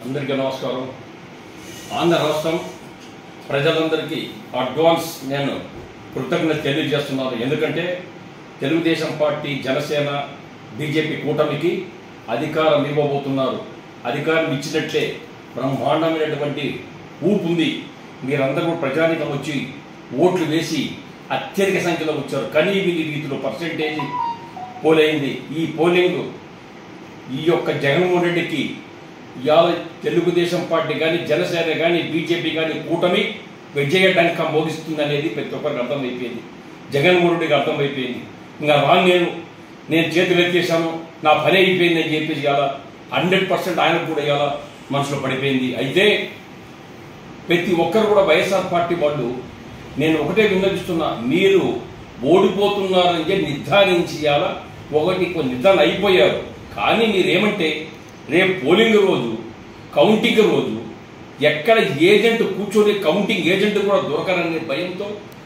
అందరికీ నమస్కారం ఆంధ్ర రాష్ట్రం ప్రజలందరికీ అడ్వాన్స్ నేను కృతజ్ఞత తెలియజేస్తున్నాను ఎందుకంటే తెలుగుదేశం పార్టీ జనసేన బీజేపీ కూటమికి అధికారం ఇవ్వబోతున్నారు అధికారం ఇచ్చినట్లే బ్రహ్మాండమైనటువంటి ఊపు ఉంది మీరందరూ కూడా ప్రజానికం వచ్చి ఓట్లు వేసి అత్యధిక సంఖ్యలో వచ్చారు కానీ మీ రీతిలో పర్సంటేజ్ పోలైంది ఈ పోలింగ్ ఈ యొక్క జగన్మోహన్ రెడ్డికి ఇవాళ తెలుగుదేశం పార్టీ కానీ జనసేన కానీ బీజేపీ కానీ కూటమి విజయ డంక మోగిస్తుంది అనేది ప్రతి ఒక్కరికి అర్థమైపోయింది జగన్మోహన్ రెడ్డికి అర్థమైపోయింది ఇంకా రాను నేను నేను చేతులు ఎత్తేసాను నా పని అయిపోయింది అని చెప్పేసి ఇవాళ హండ్రెడ్ పర్సెంట్ ఆయనకు కూడా ఇవాళ మనసులో పడిపోయింది అయితే ప్రతి ఒక్కరు కూడా వైఎస్ఆర్ పార్టీ వాళ్ళు నేను ఒకటే విన్నవిస్తున్నా మీరు ఓడిపోతున్నారని చెప్పి నిర్ధారించి ఇవాళ ఒకటి కొన్ని నిర్ధారణ అయిపోయారు కానీ మీరేమంటే రేపు పోలింగ్ రోజు కౌంటింగ్ రోజు ఎక్కడ ఏజెంట్ కూర్చొని కౌంటింగ్ ఏజెంట్ కూడా దొరకరనే భయంతో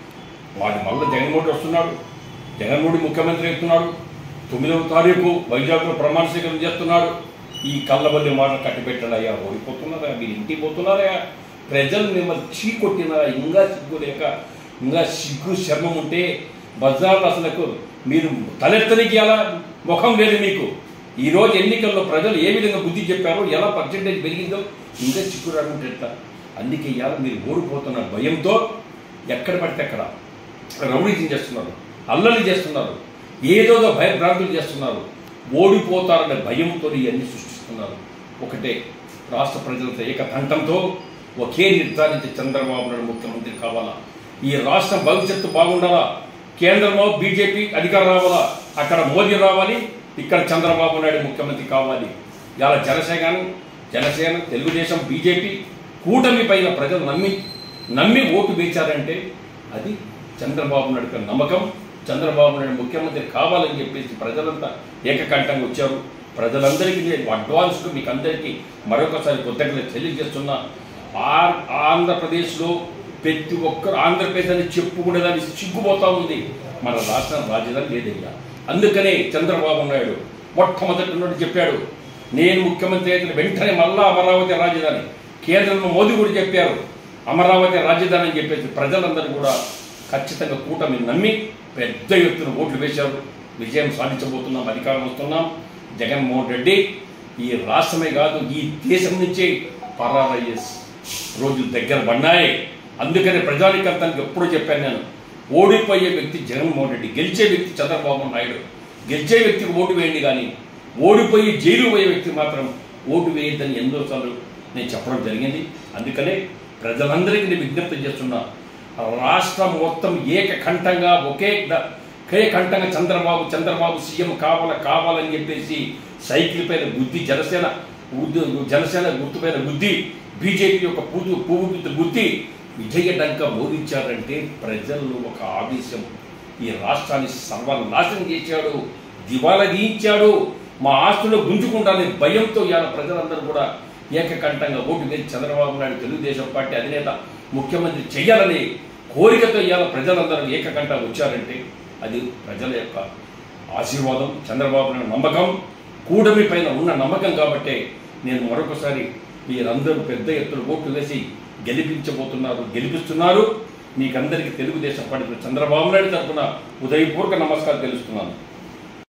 వాడి మళ్ళీ జగన్మోహన్ రెడ్డి వస్తున్నాడు జగన్మోహన్ రెడ్డి ముఖ్యమంత్రి అవుతున్నాడు తొమ్మిదవ తారీఖు వైజాగ్లో ప్రమాణ స్వీకారం చేస్తున్నాడు ఈ కళ్ళబల్లి మాట కట్టిపెట్టాడయ్యా ఓడిపోతున్నారా మీరు ఇంటికి పోతున్నారా ప్రజలు మిమ్మల్ని చీకొట్టినారా ఇంకా సిగ్గు లేక ఇంకా సిగ్గు శర్మం ఉంటే బజార్లో అసలు మీరు తలెత్తనికి ఎలా ముఖం లేదు మీకు ఈ రోజు ఎన్నికల్లో ప్రజలు ఏ విధంగా బుద్ధి చెప్పారో ఎలా పర్సెంటేజ్ పెరిగిందో ఇంకా చిక్కు రాకుంటే ఎట్లా అందుకే ఇవాళ మీరు ఓడిపోతున్న భయంతో ఎక్కడ పడితే అక్కడ రౌడీజం చేస్తున్నారు అల్లరి చేస్తున్నారు ఏదో భయభ్రాంతులు చేస్తున్నారు ఓడిపోతారనే భయంతో ఇవన్నీ సృష్టిస్తున్నారు ఒకటే రాష్ట్ర ప్రజలతో ఏకకంఠంతో ఒకే నిర్ధారించి చంద్రబాబు నాయుడు ముఖ్యమంత్రి కావాలా ఈ రాష్ట్రం భవిష్యత్తు బాగుండాలా కేంద్రంలో బీజేపీ అధికారం రావాలా అక్కడ మోదీ రావాలి ఇక్కడ చంద్రబాబు నాయుడు ముఖ్యమంత్రి కావాలి ఇవాళ జనసేన జనసేన తెలుగుదేశం బీజేపీ కూటమి పైన ప్రజలు నమ్మి నమ్మి ఓటు వేశారంటే అది చంద్రబాబు నాయుడు నమ్మకం చంద్రబాబు నాయుడు ముఖ్యమంత్రి కావాలని చెప్పేసి ప్రజలంతా ఏకకంఠంగా వచ్చారు ప్రజలందరికీ నేను అడ్వాన్స్గా మీకు అందరికీ మరొకసారి కృతజ్ఞత తెలియజేస్తున్నా ఆ- ఆంధ్రప్రదేశ్లో ప్రతి ఒక్కరు ఆంధ్రప్రదేశ్ అని చెప్పుకునేదాన్ని సిగ్గుపోతా ఉంది మన రాష్ట్రం రాజధాని లేదయ్యా అందుకనే చంద్రబాబు నాయుడు మొట్టమొదటి నుండి చెప్పాడు నేను ముఖ్యమంత్రి అయిన వెంటనే మళ్ళా అమరావతి రాజధాని కేంద్రంలో మోదీ కూడా చెప్పారు అమరావతి రాజధాని అని చెప్పేసి ప్రజలందరూ కూడా ఖచ్చితంగా కూటమి నమ్మి పెద్ద ఎత్తున ఓట్లు వేశారు విజయం సాధించబోతున్నాం అధికారం వస్తున్నాం జగన్మోహన్ రెడ్డి ఈ రాష్ట్రమే కాదు ఈ దేశం నుంచే పరారయ్యే రోజులు దగ్గర పడినాయి అందుకనే ప్రజానికంతానికి ఎప్పుడూ చెప్పాను నేను ఓడిపోయే వ్యక్తి జగన్మోహన్ రెడ్డి గెలిచే వ్యక్తి చంద్రబాబు నాయుడు గెలిచే వ్యక్తికి ఓటు వేయండి కానీ ఓడిపోయి జైలు పోయే వ్యక్తి మాత్రం ఓటు వేయద్దని ఎన్నోసార్లు నేను చెప్పడం జరిగింది అందుకనే ప్రజలందరికీ నేను విజ్ఞప్తి చేస్తున్నా రాష్ట్రం మొత్తం ఏకకంఠంగా ఒకే ద- ఒకే కంఠంగా చంద్రబాబు చంద్రబాబు సీఎం కావాల కావాలని చెప్పేసి సైకిల్ పైన గుద్ది జనసేన ఉద్దు- జనసేన గుర్తు పైన గుద్ది బీజేపీ యొక్క పువ్వు పువ్వు గుర్తు గుద్ది విజయ డంక మోగించారంటే ప్రజల్లో ఒక ఆవేశం ఈ రాష్ట్రాన్ని సర్వనాశనం చేశాడు దివాలా గీయించాడు మా ఆస్తులు గుంజుకుంటానే భయంతో ఇవాళ ప్రజలందరూ కూడా ఏకకంఠంగా ఓటు వేసి చంద్రబాబు నాయుడు తెలుగుదేశం పార్టీ అధినేత ముఖ్యమంత్రి చేయాలని కోరికతో ఇవాళ ప్రజలందరూ ఏకకంఠ వచ్చారంటే అది ప్రజల యొక్క ఆశీర్వాదం చంద్రబాబు నాయుడు నమ్మకం కూటమి పైన ఉన్న నమ్మకం కాబట్టే నేను మరొకసారి మీరందరూ పెద్ద ఎత్తున ఓట్లు వేసి గెలిపించబోతున్నారు గెలిపిస్తున్నారు మీకందరికీ తెలుగుదేశం పార్టీ చంద్రబాబు నాయుడు తరఫున ఉదయపూర్వక నమస్కారం తెలుస్తున్నాను